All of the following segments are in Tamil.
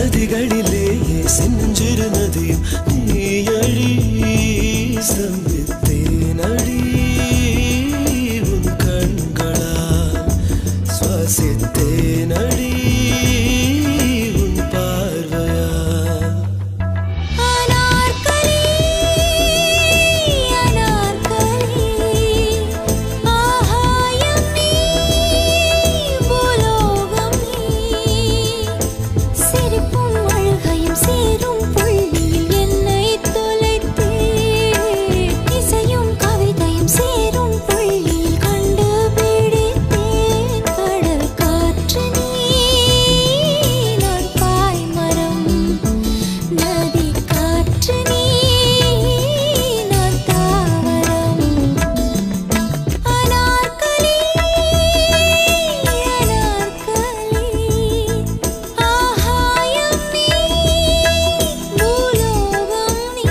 நதிகளிலே செஞ்சிரு நதியும் நீயழி சம்பித்தேனடி உன் கண்களால் சுவாசித்தேனடி உன் பார்வையால் அனார்கலி அனார்கலி ஆகாயம் நீ பூலோகம் நீ சிரிப்பும் அழுகையும் சேரும் புள்ளியில் என்னை தொலைத்தே இசையும் கவிதையும் சேரும் புள்ளியில் கண்டுபிடித்தேன் கடல் காற்று நீ நான் பாய்மரம் நதி காற்று நீ நான் தாவரம் அனார்கலி அனார்கலி ஆகாயம் நீ பூலோகம் நீ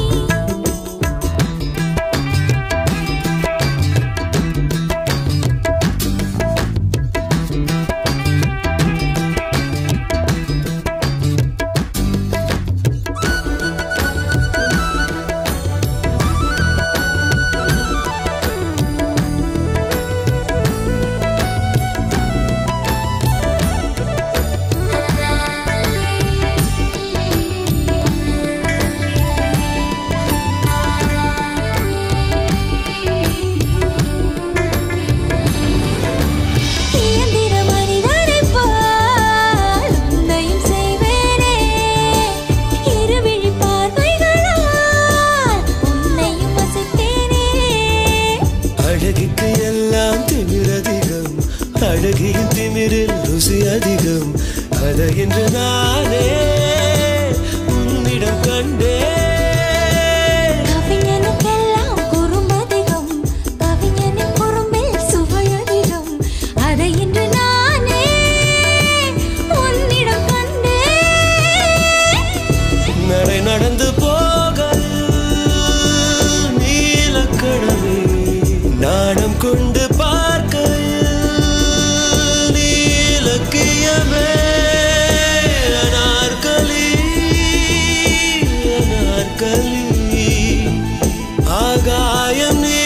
இயந்திர மனிதனைப் போல் உன்னையும் செய்வேனே இருவிழி பார்வைகளால் உன்னையும் வசித்தேனே அழகிக்கு எல்லாம் திமிரதிகம் அழகியின் திமிரில் ருசி அதிகம் அதை இன்று நானே உன்னிடம் கண்டேன் கவிஞனுக்கெல்லாம் குறும்பதிகம் கவிஞனின் குறும்பில் சுவையதிகம் அதை இன்று நானே உன்னிடம் கண்டேன் நடை நடந்து போக நீலக்கடவே நாணம் கொண்டு பார்க்க நீலக்கியமே அனார்கலி அனார்கலி ஆகாயம் நீ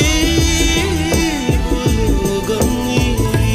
உலோகம் நீ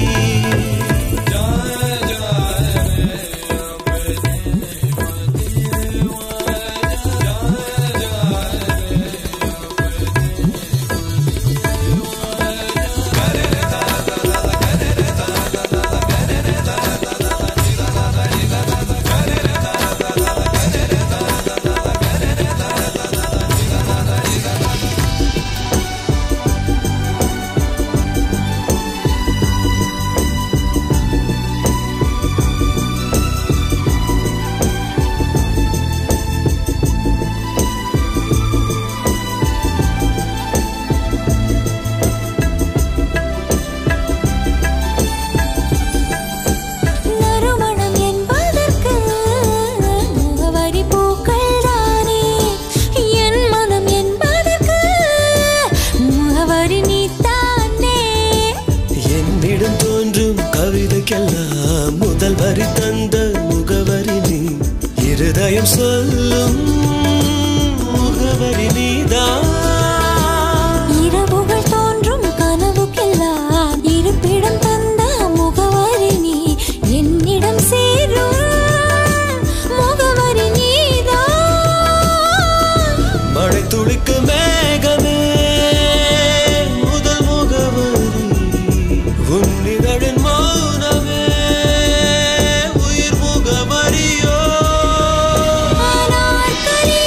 நறுமணம் என்பதற்கு முகவரி பூக்கள் தானே என் மனம் என்பதற்கு முகவரி நீத்தானே என்னிடம் தோன்றும் கவிதைக்கெல்லாம் முதல் வரி தந்த முகவரி நீ இருதயம் சொல்லும் முகவரி நீதான் இரவுகள் தோன்றும் கனவுக்கெல்லாம் இருப்பிடம் தந்த முகவரி நீ என்னிடம் சேரும் முகவரி நீதான் மழை துளிக்கு மேகமே முதல் முகவரி உன்னிதழின் மௌனமே உயிர் முகவரியோ அனார்கலி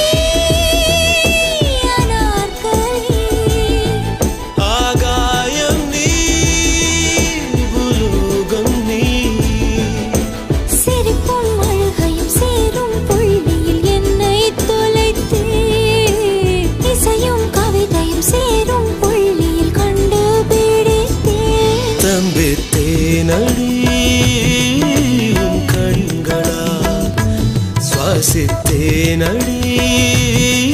அனார்கலி ஆகாயம் நீ உலோகம் நீ சிரிப்பும் அழுகையும் சேரும் புள்ளியில் என்னை தொலைத்தே இசையும் கவிதையும் சேரும் புள்ளியில் கண்டுபிடித்தேன் தம்பித்தேனடி உன் கண்களா சுவாசித்தேனடி